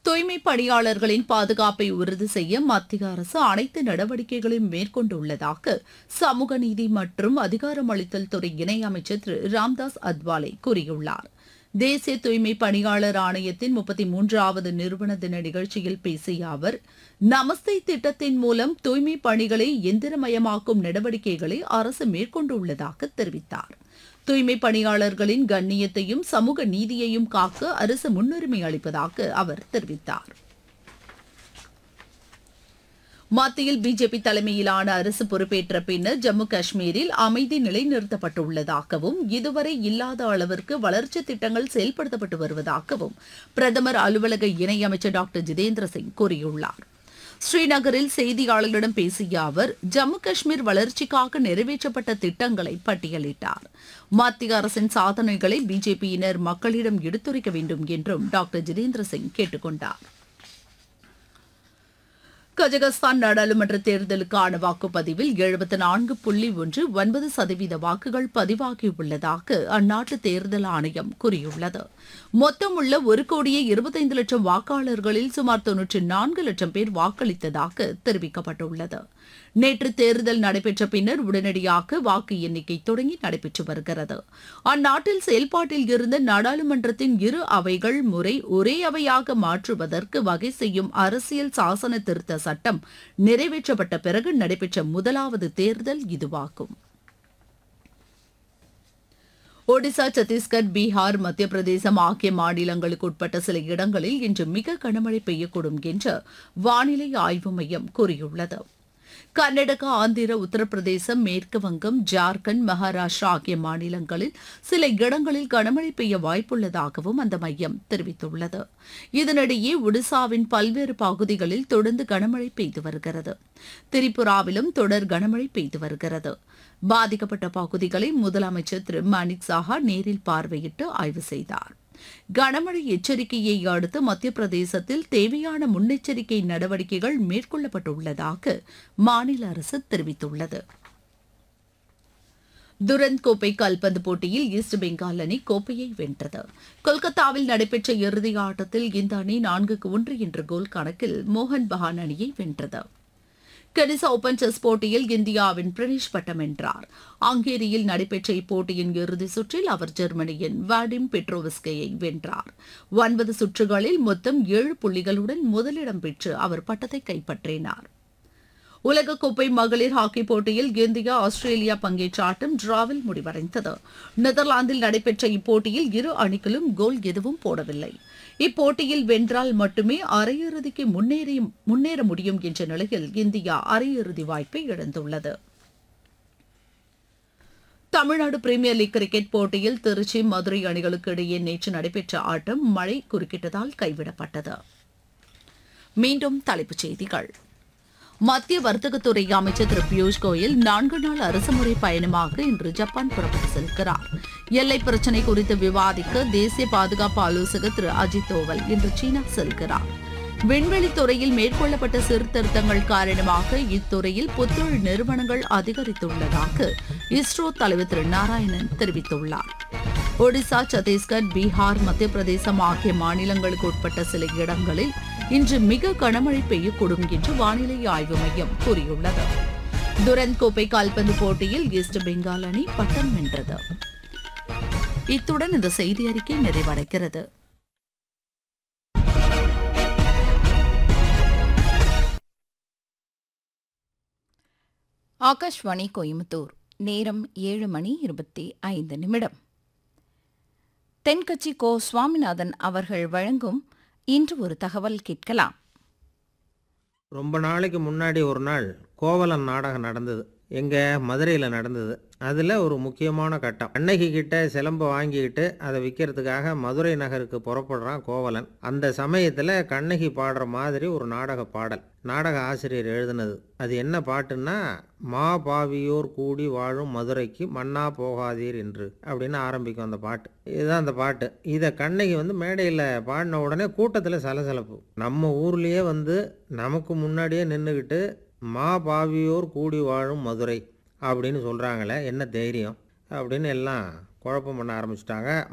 தூய்மை பணியாளர்களின் பாதுகாப்பை உறுதி செய்ய மத்திய அரசு அனைத்து நடவடிக்கைகளையும் மேற்கொண்டுள்ளதாக சமூக நீதி மற்றும் அதிகாரமளித்தல் துறை இணையமைச்சர் திரு ராம்தாஸ் அத்வாலே கூறியுள்ளார் தேசிய தூய்மை பணியாளர் ஆணையத்தின் முப்பத்தி மூன்றாவது நிறுவன தின நிகழ்ச்சியில் பேசிய அவர் நமஸ்தே திட்டத்தின் மூலம் தூய்மை பணிகளை எந்திரமயமாக்கும் நடவடிக்கைகளை அரசு மேற்கொண்டுள்ளதாக தெரிவித்தார் தூய்மை பணியாளர்களின் கண்ணியத்தையும் சமூக நீதியையும் காக்க அரசு முன்னுரிமை அளிப்பதாக அவர் தெரிவித்தார் மத்தியில் பிஜேபி தலைமையிலான அரசு பொறுப்பேற்ற பின்னர் ஜம்மு காஷ்மீரில் அமைதி நிலைநிறுத்தப்பட்டுள்ளதாகவும் இதுவரை இல்லாத அளவிற்கு வளர்ச்சி திட்டங்கள் செயல்படுத்தப்பட்டு வருவதாகவும் பிரதமர் அலுவலக இணையமைச்சர் டாக்டர் ஜிதேந்திர சிங் கூறியுள்ளார் ஸ்ரீநகரில் செய்தியாளர்களிடம் பேசிய அவர் ஜம்மு காஷ்மீர் வளர்ச்சிக்காக நிறைவேற்றப்பட்ட திட்டங்களை பட்டியலிட்டார் மத்திய அரசின் சாதனைகளை பிஜேபியினர் மக்களிடம் எடுத்துரைக்க வேண்டும் என்றும் டாக்டர் ஜிதேந்திர சிங் கேட்டுக் கொண்டார் கஜகஸ்தான் நாடாளுமன்ற தேர்தலுக்கான வாக்குப்பதிவில் எழுபத்தி நான்கு புள்ளி ஒன்று ஒன்பது சதவீத வாக்குகள் பதிவாகியுள்ளதாக அந்நாட்டு தேர்தல் ஆணையம் கூறியுள்ளது மொத்தம் உள்ள ஒரு கோடியே இருபத்தைந்து லட்சம் வாக்காளர்களில் சுமார் தொன்னூற்றி நான்கு லட்சம் பேர் வாக்களித்ததாக தெரிவிக்கப்பட்டுள்ளது நேற்று தேர்தல் நடைபெற்ற பின்னர் உடனடியாக வாக்கு எண்ணிக்கை தொடங்கி நடைபெற்று வருகிறது அந்நாட்டில் செயல்பாட்டில் இருந்த நாடாளுமன்றத்தின் இரு அவைகள் முறை ஒரே அவையாக மாற்றுவதற்கு வகை செய்யும் அரசியல் சாசன திருத்த சட்டம் நிறைவேற்றப்பட்ட பிறகு நடைபெற்ற முதலாவது தேர்தல் இதுவாகும் ஒடிசா சத்தீஸ்கர் பீகார் மத்திய பிரதேசம் ஆகிய மாநிலங்களுக்கு உட்பட்ட சில இடங்களில் இன்று மிக கனமழை பெய்யக்கூடும் என்று வானிலை ஆய்வு மையம் கூறியுள்ளது கர்நாடகா ஆந்திர உத்தரப்பிரதேசம் மேற்கு வங்கம் ஜார்க்கண்ட் மகாராஷ்டிரா ஆகிய மாநிலங்களில் சில இடங்களில் கனமழை பெய்ய வாய்ப்புள்ளதாகவும் அந்த மையம் தெரிவித்துள்ளது இதனிடையே ஒடிசாவின் பல்வேறு பகுதிகளில் தொடர்ந்து கனமழை பெய்து வருகிறது திரிபுராவிலும் தொடர் கனமழை பெய்து வருகிறது பாதிக்கப்பட்ட பகுதிகளை முதலமைச்சர் திரு மாணிக் சாஹா நேரில் பார்வையிட்டு ஆய்வு செய்தார் கனமழை எச்சரிக்கையை அடுத்து மத்திய பிரதேசத்தில் தேவையான முன்னெச்சரிக்கை நடவடிக்கைகள் மேற்கொள்ளப்பட்டுள்ளதாக மாநில அரசு தெரிவித்துள்ளது துரந்த் கோப்பை கால்பந்து போட்டியில் ஈஸ்ட் பெங்கால் அணி கோப்பையை வென்றது கொல்கத்தாவில் நடைபெற்ற இறுதி ஆட்டத்தில் இந்த அணி நான்குக்கு ஒன்று என்ற கோல் கணக்கில் மோகன் பகான் அணியை வென்றது டென்னிஸ் ஓபன் செஸ் போட்டியில் இந்தியாவின் பிரணேஷ் பட்டம் வென்றார் ஹங்கேரியில் நடைபெற்ற இப்போட்டியின் இறுதி சுற்றில் அவர் ஜெர்மனியின் வாடிம் பெட்ரோவிஸ்கையை வென்றார் ஒன்பது சுற்றுகளில் மொத்தம் ஏழு புள்ளிகளுடன் முதலிடம் பெற்று அவர் பட்டத்தை கைப்பற்றினார் உலகக்கோப்பை மகளிர் ஹாக்கி போட்டியில் இந்தியா ஆஸ்திரேலியா பங்கேற்ற ஆட்டம் டிராவில் முடிவடைந்தது நெதர்லாந்தில் நடைபெற்ற இப்போட்டியில் இரு அணிகளும் கோல் எதுவும் போடவில்லை இப்போட்டியில் வென்றால் மட்டுமே அரையிறுதிக்கு முன்னேறி முன்னேற முடியும் என்ற நிலையில் இந்தியா அரையிறுதி வாய்ப்பை இழந்துள்ளது தமிழ்நாடு பிரீமியர் லீக் கிரிக்கெட் போட்டியில் திருச்சி மதுரை அணிகளுக்கு இடையே நேற்று நடைபெற்ற ஆட்டம் மழை குறுக்கிட்டதால் கைவிடப்பட்டது மீண்டும் தலைப்புச் செய்திகள் மத்திய வர்த்தகத்துறை அமைச்சர் திரு பியூஷ் கோயல் நான்கு நாள் அரசுமுறை பயணமாக இன்று ஜப்பான் புறப்பட்டு செல்கிறார் எல்லை பிரச்சினை குறித்து விவாதிக்க தேசிய பாதுகாப்பு ஆலோசகர் திரு அஜித் தோவல் இன்று சீனா செல்கிறார் விண்வெளி துறையில் மேற்கொள்ளப்பட்ட சீர்திருத்தங்கள் காரணமாக இத்துறையில் புத்தொழில் நிறுவனங்கள் அதிகரித்துள்ளதாக இஸ்ரோ தலைவர் திரு நாராயணன் தெரிவித்துள்ளார் ஒடிசா சத்தீஸ்கர் பீகார் மத்திய பிரதேசம் ஆகிய மாநிலங்களுக்கு உட்பட்ட சில இடங்களில் இன்று மிக கனமழை பெய்யக்கூடும் என்று வானிலை ஆய்வு மையம் கூறியுள்ளது துரந்த் கோப்பை கால்பந்து போட்டியில் ஈஸ்ட் பெங்கால் அணி பட்டம் வென்றது இத்துடன் இந்த செய்தி அறிக்கை நிறைவடைகிறது ஆகாஷ்வாணி கோயம்புத்தூர் நேரம் ஏழு மணி இருபத்தி ஐந்து நிமிடம் தென்கட்சி கோ சுவாமிநாதன் அவர்கள் வழங்கும் இன்று ஒரு தகவல் கேட்கலாம் ரொம்ப நாளைக்கு முன்னாடி ஒரு நாள் கோவலன் நாடகம் நடந்தது எங்கே மதுரையில் நடந்தது அதில் ஒரு முக்கியமான கட்டம் கண்ணகி கிட்ட சிலம்பை வாங்கிக்கிட்டு அதை விற்கிறதுக்காக மதுரை நகருக்கு புறப்படுறான் கோவலன் அந்த சமயத்தில் கண்ணகி பாடுற மாதிரி ஒரு நாடக பாடல் நாடக ஆசிரியர் எழுதினது அது என்ன பாட்டுன்னா மா பாவியோர் கூடி வாழும் மதுரைக்கு மன்னா போகாதீர் என்று அப்படின்னு ஆரம்பிக்கும் அந்த பாட்டு இதுதான் அந்த பாட்டு இதை கண்ணகி வந்து மேடையில் பாடின உடனே கூட்டத்தில் சலசலப்பு நம்ம ஊர்லேயே வந்து நமக்கு முன்னாடியே நின்றுக்கிட்டு மா பாவியோர் கூடி வாழும் மதுரை அப்படின்னு சொல்கிறாங்களே என்ன தைரியம் அப்படின்னு எல்லாம் குழப்பம் பண்ண ஆரம்பிச்சிட்டாங்க